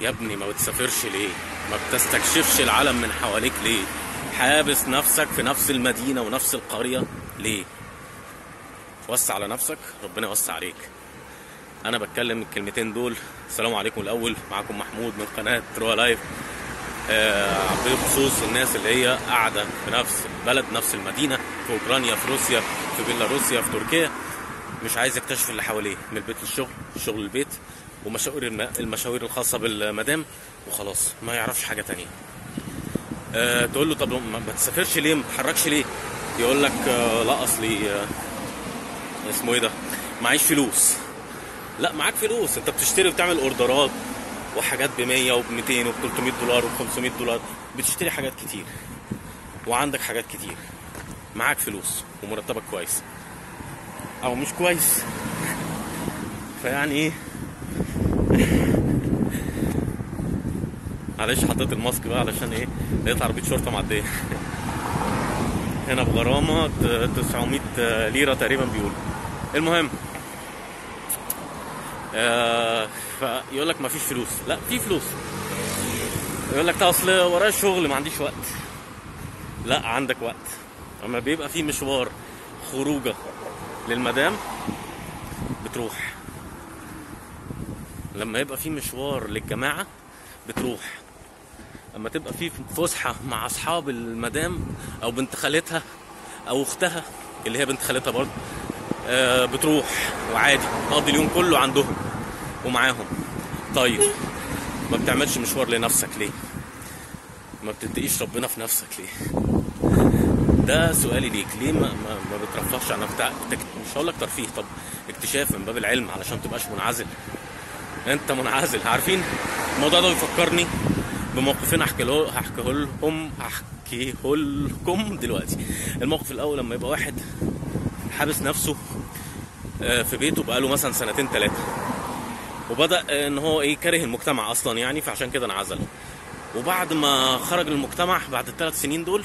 يا ابني ما بتسافرش ليه ما بتستكشفش العالم من حواليك ليه حابس نفسك في نفس المدينة ونفس القرية ليه وسع على نفسك ربنا يوسع عليك انا بتكلم الكلمتين دول السلام عليكم الاول معاكم محمود من قناه تروا لايف آه بخصوص الناس اللي هي قاعده في نفس البلد نفس المدينه في اوكرانيا في روسيا في بيلاروسيا في تركيا مش عايز يكتشف اللي حواليه من البيت للشغل الشغل للبيت ومشاوير الم... المشاوير الخاصه بالمدام وخلاص ما يعرفش حاجه تانية آه تقول له طب ما بتسافرش ليه ما تتحركش ليه يقول لك آه لا اصلي آه اسمه ايه ده معيش فلوس لا معاك فلوس انت بتشتري وبتعمل اوردرات وحاجات ب 100 وب 200 وب 300 دولار وب 500 دولار بتشتري حاجات كتير وعندك حاجات كتير معاك فلوس ومرتبك كويس او مش كويس فيعني ايه معلش حطيت الماسك بقى علشان ايه لقيت عربيه شرطه معديه هنا بغرامه 900 ليره تقريبا بيقولوا المهم آه فيقول لك ما فيش فلوس لا في فلوس يقول لك اصل ورايا شغل ما عنديش وقت لا عندك وقت اما بيبقى في مشوار خروجه للمدام بتروح لما يبقى في مشوار للجماعه بتروح اما تبقى في فسحه مع اصحاب المدام او بنت خالتها او اختها اللي هي بنت خالتها برضه آه بتروح وعادي تقضي اليوم كله عندهم ومعاهم طيب ما بتعملش مشوار لنفسك ليه ما بتتقيش ربنا في نفسك ليه ده سؤالي ليك ليه ما, ما, ما بترفهش عن نفسك مش هقول لك ترفيه طب اكتشاف من باب العلم علشان ما تبقاش منعزل انت منعزل عارفين الموضوع ده بيفكرني بموقفين هحكيه هحكيه لكم هحكيه لكم دلوقتي الموقف الاول لما يبقى واحد حابس نفسه في بيته بقاله مثلا سنتين ثلاثه وبدا ان هو ايه كاره المجتمع اصلا يعني فعشان كده انعزل وبعد ما خرج المجتمع بعد الثلاث سنين دول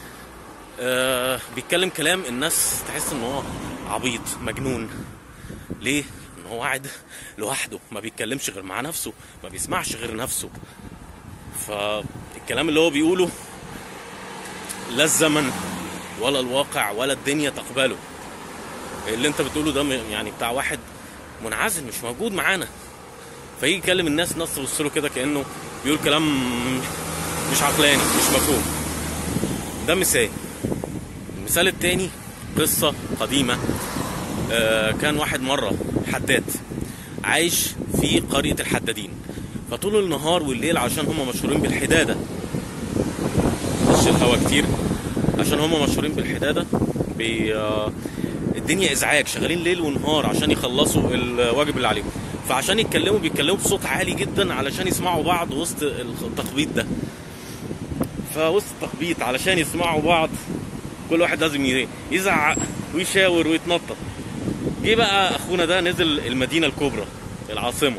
آه بيتكلم كلام الناس تحس ان هو عبيط مجنون ليه ان هو قاعد لوحده ما بيتكلمش غير مع نفسه ما بيسمعش غير نفسه فالكلام اللي هو بيقوله لا الزمن ولا الواقع ولا الدنيا تقبله اللي انت بتقوله ده يعني بتاع واحد منعزل مش موجود معانا فيجي يكلم الناس الناس تبص له كده كانه بيقول كلام مش عقلاني مش مفهوم ده مثال المثال التاني قصة قديمة آه كان واحد مرة حداد عايش في قرية الحدادين فطول النهار والليل عشان هم مشهورين بالحدادة مش الهوا كتير عشان هم مشهورين بالحدادة بي آه الدنيا ازعاج شغالين ليل ونهار عشان يخلصوا الواجب اللي عليهم فعشان يتكلموا بيتكلموا بصوت عالي جدا علشان يسمعوا بعض وسط التخبيط ده فوسط التخبيط علشان يسمعوا بعض كل واحد لازم يزعق ويشاور ويتنطط جه بقى اخونا ده نزل المدينه الكبرى العاصمه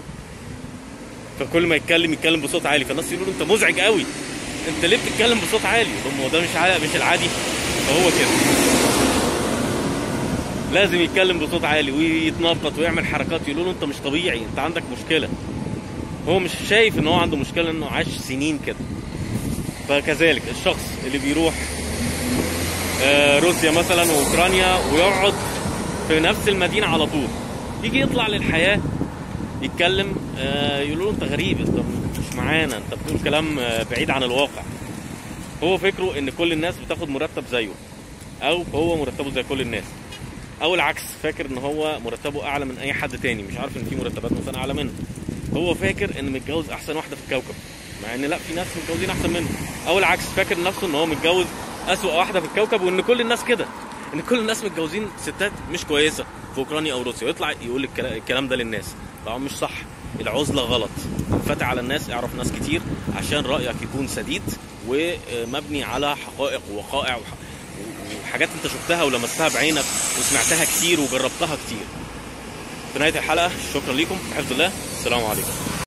فكل ما يتكلم يتكلم بصوت عالي فالناس يقولوا له انت مزعج قوي انت ليه بتتكلم بصوت عالي هو ده مش عالي مش العادي فهو كده لازم يتكلم بصوت عالي ويتنطط ويعمل حركات يقولوا له انت مش طبيعي انت عندك مشكله هو مش شايف ان هو عنده مشكله انه عاش سنين كده فكذلك الشخص اللي بيروح روسيا مثلا واوكرانيا ويقعد في نفس المدينه على طول يجي يطلع للحياه يتكلم يقولوا له انت غريب انت مش معانا انت بتقول كلام بعيد عن الواقع هو فكره ان كل الناس بتاخد مرتب زيه او هو مرتبه زي كل الناس او العكس فاكر ان هو مرتبه اعلى من اي حد تاني مش عارف ان في مرتبات مثلا اعلى منه هو فاكر ان متجوز احسن واحده في الكوكب مع ان لا في ناس متجوزين احسن منه او العكس فاكر نفسه ان هو متجوز اسوأ واحده في الكوكب وان كل الناس كده ان كل الناس متجوزين ستات مش كويسه في اوكرانيا او روسيا ويطلع يقول الكلام ده للناس طبعا مش صح العزله غلط انفتح على الناس اعرف ناس كتير عشان رايك يكون سديد ومبني على حقائق ووقائع وحاجات انت شفتها ولمستها بعينك وسمعتها كتير وجربتها كتير في نهايه الحلقه شكرا لكم في حفظ الله السلام عليكم